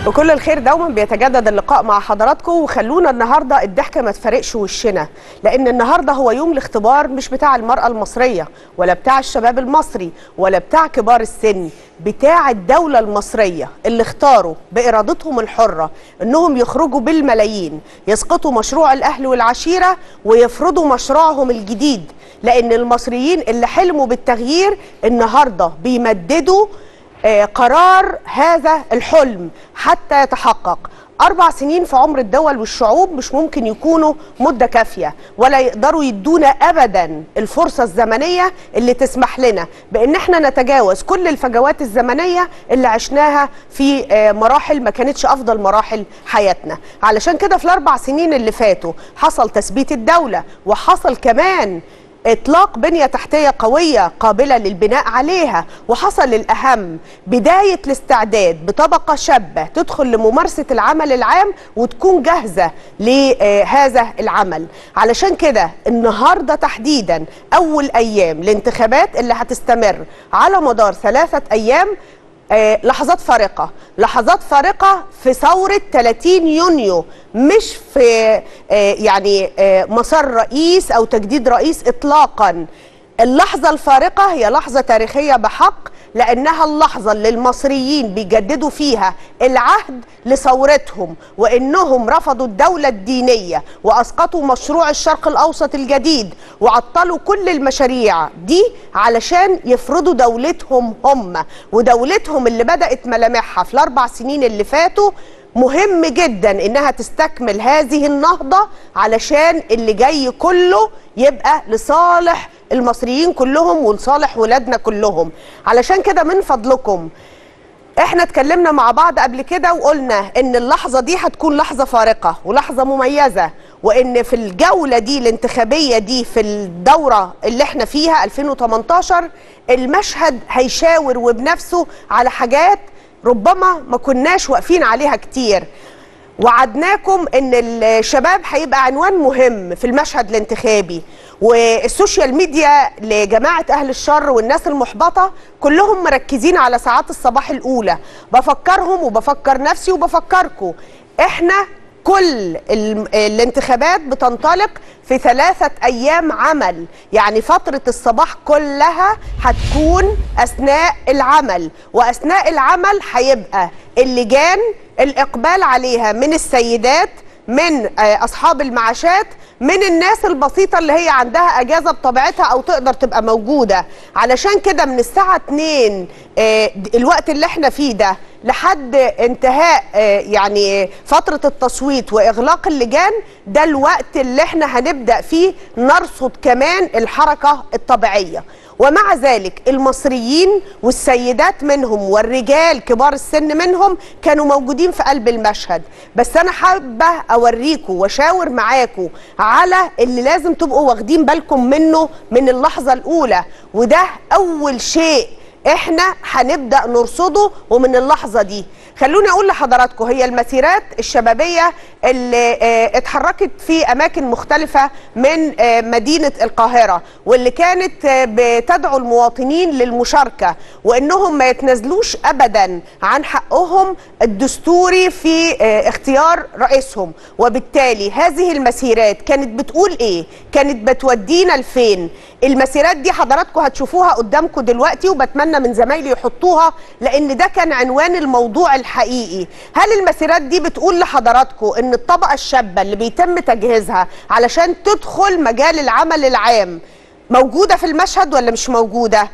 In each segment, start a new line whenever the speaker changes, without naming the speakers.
وكل الخير دوما بيتجدد اللقاء مع حضراتكم وخلونا النهارده الضحكه ما تفارقش وشنا لان النهارده هو يوم الاختبار مش بتاع المراه المصريه ولا بتاع الشباب المصري ولا بتاع كبار السن بتاع الدوله المصريه اللي اختاروا بارادتهم الحره انهم يخرجوا بالملايين يسقطوا مشروع الاهل والعشيره ويفرضوا مشروعهم الجديد لان المصريين اللي حلموا بالتغيير النهارده بيمددوا آه، قرار هذا الحلم حتى يتحقق أربع سنين في عمر الدول والشعوب مش ممكن يكونوا مدة كافية ولا يقدروا يدونا أبدا الفرصة الزمنية اللي تسمح لنا بأن احنا نتجاوز كل الفجوات الزمنية اللي عشناها في آه، مراحل ما كانتش أفضل مراحل حياتنا علشان كده في الأربع سنين اللي فاتوا حصل تثبيت الدولة وحصل كمان اطلاق بنيه تحتيه قويه قابله للبناء عليها وحصل الاهم بدايه الاستعداد بطبقه شابه تدخل لممارسه العمل العام وتكون جاهزه لهذا العمل علشان كده النهارده تحديدا اول ايام الانتخابات اللي هتستمر على مدار ثلاثه ايام آه، لحظات فارقة لحظات فارقة في ثورة 30 يونيو مش في آه، يعني آه، مسار رئيس أو تجديد رئيس إطلاقا اللحظة الفارقة هي لحظة تاريخية بحق لأنها اللحظة اللي المصريين بيجددوا فيها العهد لثورتهم وإنهم رفضوا الدولة الدينية وأسقطوا مشروع الشرق الأوسط الجديد وعطلوا كل المشاريع دي علشان يفرضوا دولتهم هم ودولتهم اللي بدأت ملامحها في الأربع سنين اللي فاتوا مهم جدا انها تستكمل هذه النهضه علشان اللي جاي كله يبقى لصالح المصريين كلهم ولصالح ولادنا كلهم علشان كده من فضلكم احنا اتكلمنا مع بعض قبل كده وقلنا ان اللحظه دي هتكون لحظه فارقه ولحظه مميزه وان في الجوله دي الانتخابيه دي في الدوره اللي احنا فيها 2018 المشهد هيشاور وبنفسه على حاجات ربما ما كناش واقفين عليها كتير وعدناكم ان الشباب هيبقى عنوان مهم في المشهد الانتخابي والسوشيال ميديا لجماعه اهل الشر والناس المحبطه كلهم مركزين على ساعات الصباح الاولى بفكرهم وبفكر نفسي وبفكركم احنا كل ال- الانتخابات بتنطلق في ثلاثة أيام عمل يعني فترة الصباح كلها هتكون أثناء العمل وأثناء العمل هيبقى اللجان الإقبال عليها من السيدات من آه، أصحاب المعاشات من الناس البسيطة اللي هي عندها أجازة بطبيعتها أو تقدر تبقى موجودة علشان كده من الساعة 2 آه، الوقت اللي احنا فيه ده لحد انتهاء آه، يعني فترة التصويت وإغلاق اللجان ده الوقت اللي احنا هنبدأ فيه نرصد كمان الحركة الطبيعية ومع ذلك المصريين والسيدات منهم والرجال كبار السن منهم كانوا موجودين في قلب المشهد بس انا حابه اوريكم واشاور معاكم على اللي لازم تبقوا واخدين بالكم منه من اللحظه الاولى وده اول شيء احنا هنبدا نرصده ومن اللحظه دي خلوني اقول لحضراتكم هي المسيرات الشبابيه اللي آه، اتحركت في اماكن مختلفه من آه، مدينه القاهره واللي كانت آه، بتدعو المواطنين للمشاركه وانهم ما يتنازلوش ابدا عن حقهم الدستوري في آه، اختيار رئيسهم وبالتالي هذه المسيرات كانت بتقول ايه كانت بتودينا لفين المسيرات دي حضراتكم هتشوفوها قدامكم دلوقتي وبتمنى من زمايلي يحطوها لان ده كان عنوان الموضوع الحقيقي هل المسيرات دي بتقول لحضراتكم ان الطبقه الشابه اللي بيتم تجهيزها علشان تدخل مجال العمل العام موجوده في المشهد ولا مش موجوده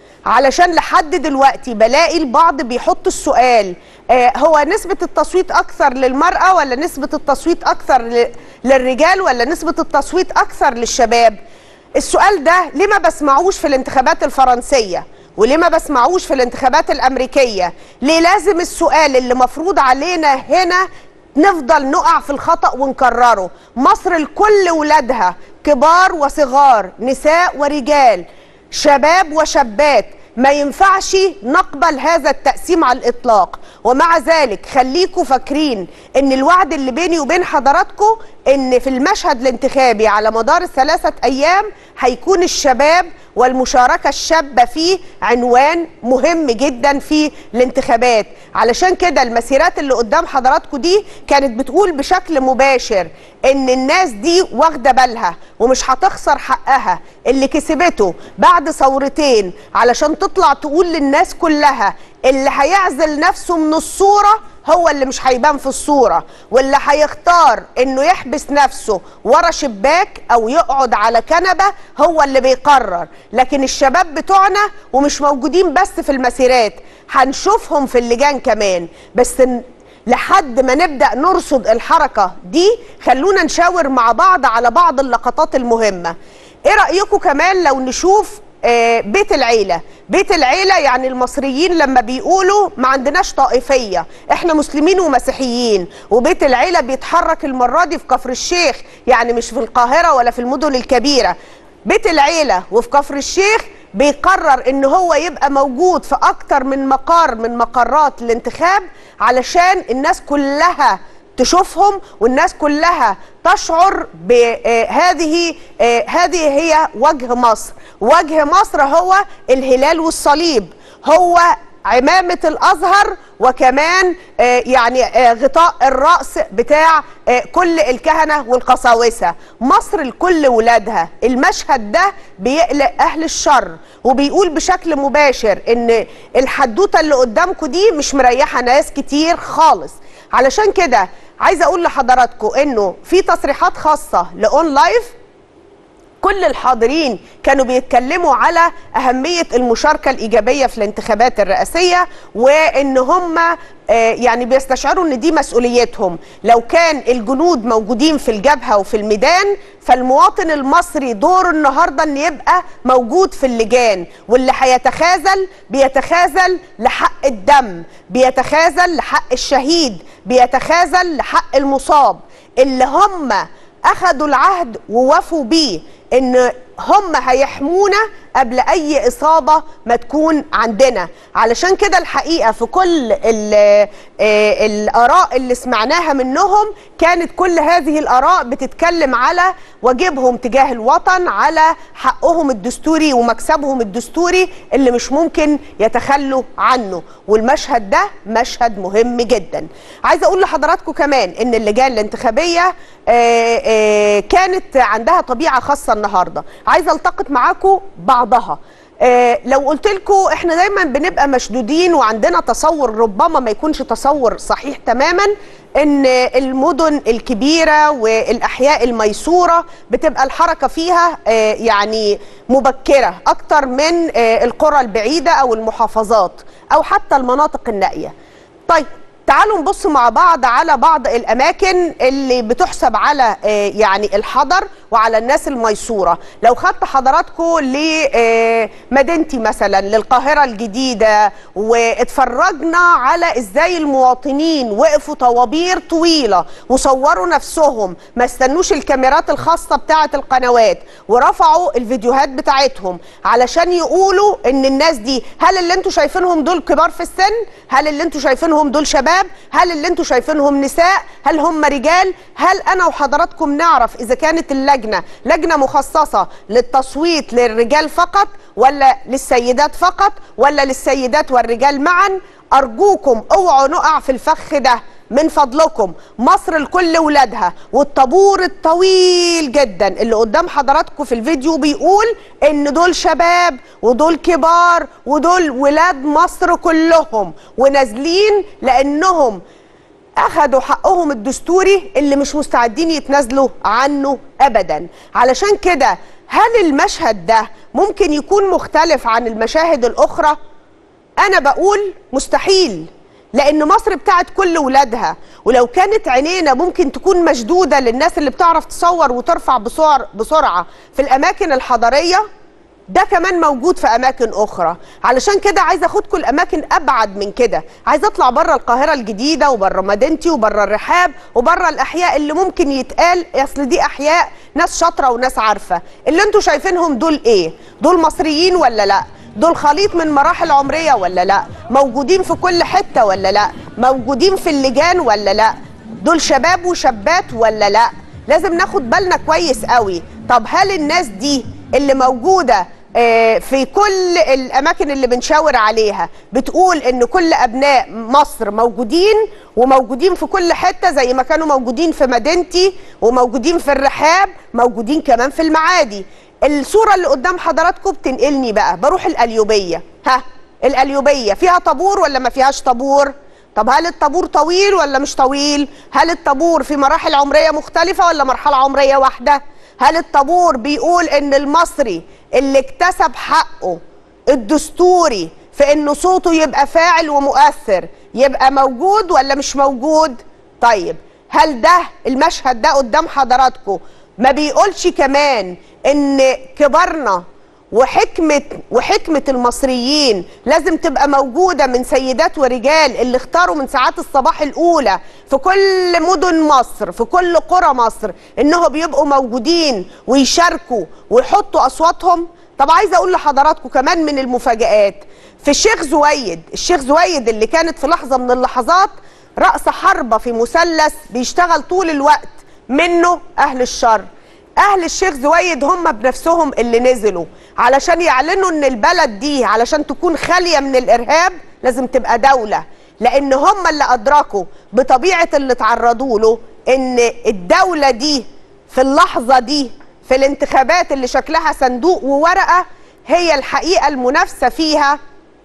علشان لحد دلوقتي بلاقي البعض بيحط السؤال آه هو نسبة التصويت أكثر للمرأة ولا نسبة التصويت أكثر ل- للرجال ولا نسبة التصويت أكثر للشباب السؤال ده ليه ما بسمعوش في الانتخابات الفرنسية وليه ما بسمعوش في الانتخابات الأمريكية ليه لازم السؤال اللي مفروض علينا هنا نفضل نقع في الخطأ ونكرره مصر لكل ولادها كبار وصغار نساء ورجال شباب وشابات ما ينفعش نقبل هذا التقسيم على الإطلاق ومع ذلك خليكوا فاكرين ان الوعد اللي بيني وبين حضراتكم ان في المشهد الانتخابي على مدار الثلاثة ايام هيكون الشباب والمشاركة الشابة فيه عنوان مهم جدا في الانتخابات علشان كده المسيرات اللي قدام حضراتكم دي كانت بتقول بشكل مباشر ان الناس دي واخدة بالها ومش هتخسر حقها اللي كسبته بعد ثورتين علشان تطلع تقول للناس كلها اللي هيعزل نفسه من الصورة هو اللي مش هيبان في الصورة واللي هيختار انه يحبس نفسه ورا شباك او يقعد على كنبة هو اللي بيقرر لكن الشباب بتوعنا ومش موجودين بس في المسيرات هنشوفهم في اللجان كمان بس ن- لحد ما نبدأ نرصد الحركة دي خلونا نشاور مع بعض على بعض اللقطات المهمة ايه رأيكم كمان لو نشوف آه، بيت العيلة بيت العيلة يعني المصريين لما بيقولوا ما عندناش طائفية احنا مسلمين ومسيحيين وبيت العيلة بيتحرك المرة دي في كفر الشيخ يعني مش في القاهرة ولا في المدن الكبيرة بيت العيلة وفي كفر الشيخ بيقرر ان هو يبقى موجود في اكتر من مقر من مقرات الانتخاب علشان الناس كلها تشوفهم والناس كلها تشعر بهذه هذه هي وجه مصر وجه مصر هو الهلال والصليب هو عمامة الأزهر وكمان آه، يعني آه، غطاء الرأس بتاع آه، كل الكهنة والقساوسة مصر لكل ولادها المشهد ده بيقلق أهل الشر وبيقول بشكل مباشر إن الحدوتة اللي قدامكم دي مش مريحة ناس كتير خالص علشان كده عايزة أقول لحضراتكم إنه في تصريحات خاصة لأون لايف كل الحاضرين كانوا بيتكلموا على أهمية المشاركة الإيجابية في الانتخابات الرئاسية وإن هم آه، يعني بيستشعروا إن دي مسؤوليتهم لو كان الجنود موجودين في الجبهة وفي الميدان فالمواطن المصري دوره النهاردة إن يبقى موجود في اللجان واللي هيتخاذل بيتخاذل لحق الدم بيتخاذل لحق الشهيد بيتخاذل لحق المصاب اللي هم اخذوا العهد ووفوا بيه ان هم هيحمونا قبل اي اصابه ما تكون عندنا علشان كده الحقيقه في كل ال- آه، الاراء اللي سمعناها منهم كانت كل هذه الاراء بتتكلم على واجبهم تجاه الوطن على حقهم الدستوري ومكسبهم الدستوري اللي مش ممكن يتخلوا عنه والمشهد ده مشهد مهم جدا عايزه اقول لحضراتكم كمان ان اللجان الانتخابيه آه، آه، كانت عندها طبيعه خاصه النهارده عايزه التقط معاكم بعضها آه، لو قلت لكم احنا دايما بنبقى مشدودين وعندنا تصور ربما ما يكونش تصور صحيح تماما ان المدن الكبيره والاحياء الميسوره بتبقى الحركه فيها آه، يعني مبكره اكتر من آه، القرى البعيده او المحافظات او حتى المناطق النائيه طيب تعالوا نبص مع بعض على بعض الاماكن اللي بتحسب على آه، يعني الحضر وعلى الناس الميسوره لو خدت حضراتكم لمدينتي مثلا للقاهره الجديده واتفرجنا على ازاي المواطنين وقفوا طوابير طويله وصوروا نفسهم ما استنوش الكاميرات الخاصه بتاعه القنوات ورفعوا الفيديوهات بتاعتهم علشان يقولوا ان الناس دي هل اللي انتوا شايفينهم دول كبار في السن هل اللي انتوا شايفينهم دول شباب هل اللي انتوا شايفينهم نساء هل هم رجال هل انا وحضراتكم نعرف اذا كانت اللجنه لجنه مخصصه للتصويت للرجال فقط ولا للسيدات فقط ولا للسيدات والرجال معا ارجوكم اوعوا نقع في الفخ ده من فضلكم مصر لكل ولادها والطابور الطويل جدا اللي قدام حضراتكم في الفيديو بيقول ان دول شباب ودول كبار ودول ولاد مصر كلهم ونازلين لانهم اخدوا حقهم الدستوري اللي مش مستعدين يتنازلوا عنه ابدا علشان كده هل المشهد ده ممكن يكون مختلف عن المشاهد الاخرى انا بقول مستحيل لان مصر بتاعت كل ولادها ولو كانت عينينا ممكن تكون مشدوده للناس اللي بتعرف تصور وترفع بسرعه بسرعه في الاماكن الحضريه ده كمان موجود في اماكن اخرى علشان كده عايزه اخدكم الاماكن ابعد من كده عايزه اطلع بره القاهره الجديده وبره مدينتي وبره الرحاب وبره الاحياء اللي ممكن يتقال اصل دي احياء ناس شاطره وناس عارفه اللي انتوا شايفينهم دول ايه دول مصريين ولا لا دول خليط من مراحل عمريه ولا لا موجودين في كل حته ولا لا موجودين في اللجان ولا لا دول شباب وشابات ولا لا لازم ناخد بالنا كويس قوي طب هل الناس دي اللي موجوده آه، في كل الاماكن اللي بنشاور عليها بتقول ان كل ابناء مصر موجودين وموجودين في كل حته زي ما كانوا موجودين في مدينتي وموجودين في الرحاب موجودين كمان في المعادي الصوره اللي قدام حضراتكم بتنقلني بقى بروح القليوبيه ها القليوبيه فيها طابور ولا ما فيهاش طابور طب هل الطابور طويل ولا مش طويل هل الطابور في مراحل عمريه مختلفه ولا مرحله عمريه واحده هل الطابور بيقول ان المصري اللي اكتسب حقه الدستوري في ان صوته يبقى فاعل ومؤثر يبقى موجود ولا مش موجود طيب هل ده المشهد ده قدام حضراتكم ما بيقولش كمان ان كبرنا وحكمة وحكمة المصريين لازم تبقى موجودة من سيدات ورجال اللي اختاروا من ساعات الصباح الأولى في كل مدن مصر في كل قرى مصر إنهم بيبقوا موجودين ويشاركوا ويحطوا أصواتهم طب عايزة أقول لحضراتكم كمان من المفاجآت في الشيخ زويد الشيخ زويد اللي كانت في لحظة من اللحظات رأس حربة في مثلث بيشتغل طول الوقت منه أهل الشر اهل الشيخ زويد هم بنفسهم اللي نزلوا علشان يعلنوا ان البلد دي علشان تكون خاليه من الارهاب لازم تبقى دوله لان هم اللي ادركوا بطبيعه اللي تعرضوا له ان الدوله دي في اللحظه دي في الانتخابات اللي شكلها صندوق وورقه هي الحقيقه المنافسه فيها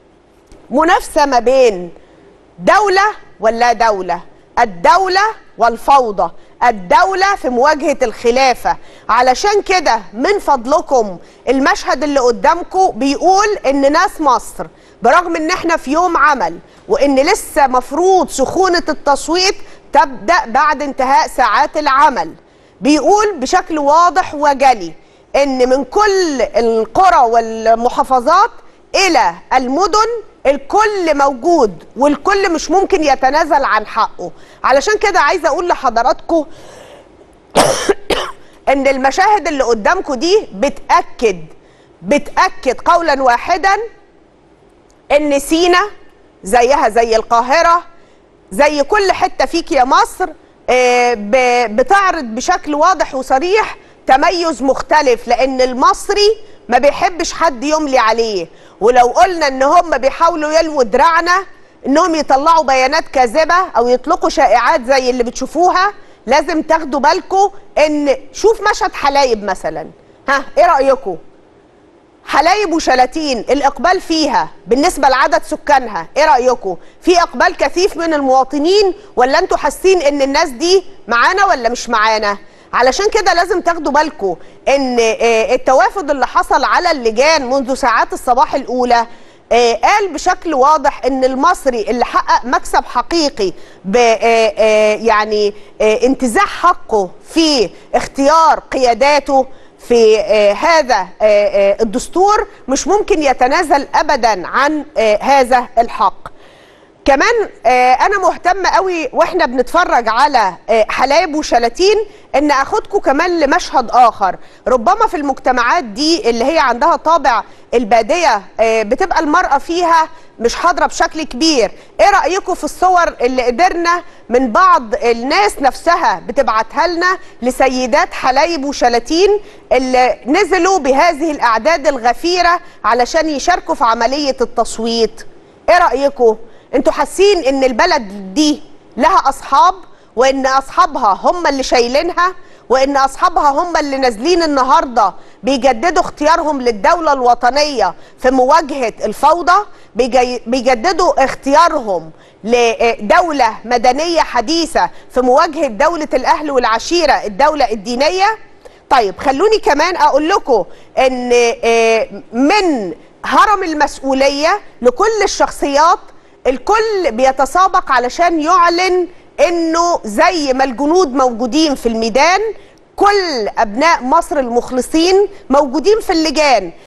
منافسه ما بين دوله ولا دوله الدوله والفوضى الدولة في مواجهة الخلافة علشان كده من فضلكم المشهد اللي قدامكم بيقول ان ناس مصر برغم ان احنا في يوم عمل وان لسه مفروض سخونة التصويت تبدأ بعد انتهاء ساعات العمل بيقول بشكل واضح وجلي ان من كل القرى والمحافظات الى المدن الكل موجود والكل مش ممكن يتنازل عن حقه علشان كده عايزه اقول لحضراتكم ان المشاهد اللي قدامكم دي بتاكد بتاكد قولا واحدا ان سينا زيها زي القاهره زي كل حته فيك يا مصر آه، ب- بتعرض بشكل واضح وصريح تميز مختلف لان المصري ما بيحبش حد يملي عليه ولو قلنا ان هم بيحاولوا يلووا دراعنا انهم يطلعوا بيانات كاذبه او يطلقوا شائعات زي اللي بتشوفوها لازم تاخدوا بالكم ان شوف مشهد حلايب مثلا ها ايه رايكم حلايب وشلاتين الاقبال فيها بالنسبه لعدد سكانها ايه رايكم في اقبال كثيف من المواطنين ولا انتوا حاسين ان الناس دي معانا ولا مش معانا علشان كده لازم تاخدوا بالكم ان آه، التوافد اللي حصل على اللجان منذ ساعات الصباح الاولى آه، قال بشكل واضح ان المصري اللي حقق مكسب حقيقي ب آه، آه، يعني آه، انتزاع حقه في اختيار قياداته في آه، هذا آه، آه، الدستور مش ممكن يتنازل ابدا عن آه، هذا الحق كمان آه، انا مهتمه قوي واحنا بنتفرج على آه، حلايب وشلاتين ان اخدكم كمان لمشهد اخر ربما في المجتمعات دي اللي هي عندها طابع الباديه آه، بتبقى المراه فيها مش حاضره بشكل كبير ايه رايكم في الصور اللي قدرنا من بعض الناس نفسها بتبعتها لنا لسيدات حلايب وشلاتين اللي نزلوا بهذه الاعداد الغفيره علشان يشاركوا في عمليه التصويت ايه رايكم انتوا حاسين ان البلد دي لها اصحاب وان اصحابها هم اللي شايلينها وان اصحابها هم اللي نازلين النهارده بيجددوا اختيارهم للدوله الوطنيه في مواجهه الفوضى بيجي- بيجددوا اختيارهم لدوله مدنيه حديثه في مواجهه دوله الاهل والعشيره الدوله الدينيه طيب خلوني كمان اقول لكم ان آه، من هرم المسؤوليه لكل الشخصيات الكل بيتسابق علشان يعلن انه زي ما الجنود موجودين في الميدان كل ابناء مصر المخلصين موجودين في اللجان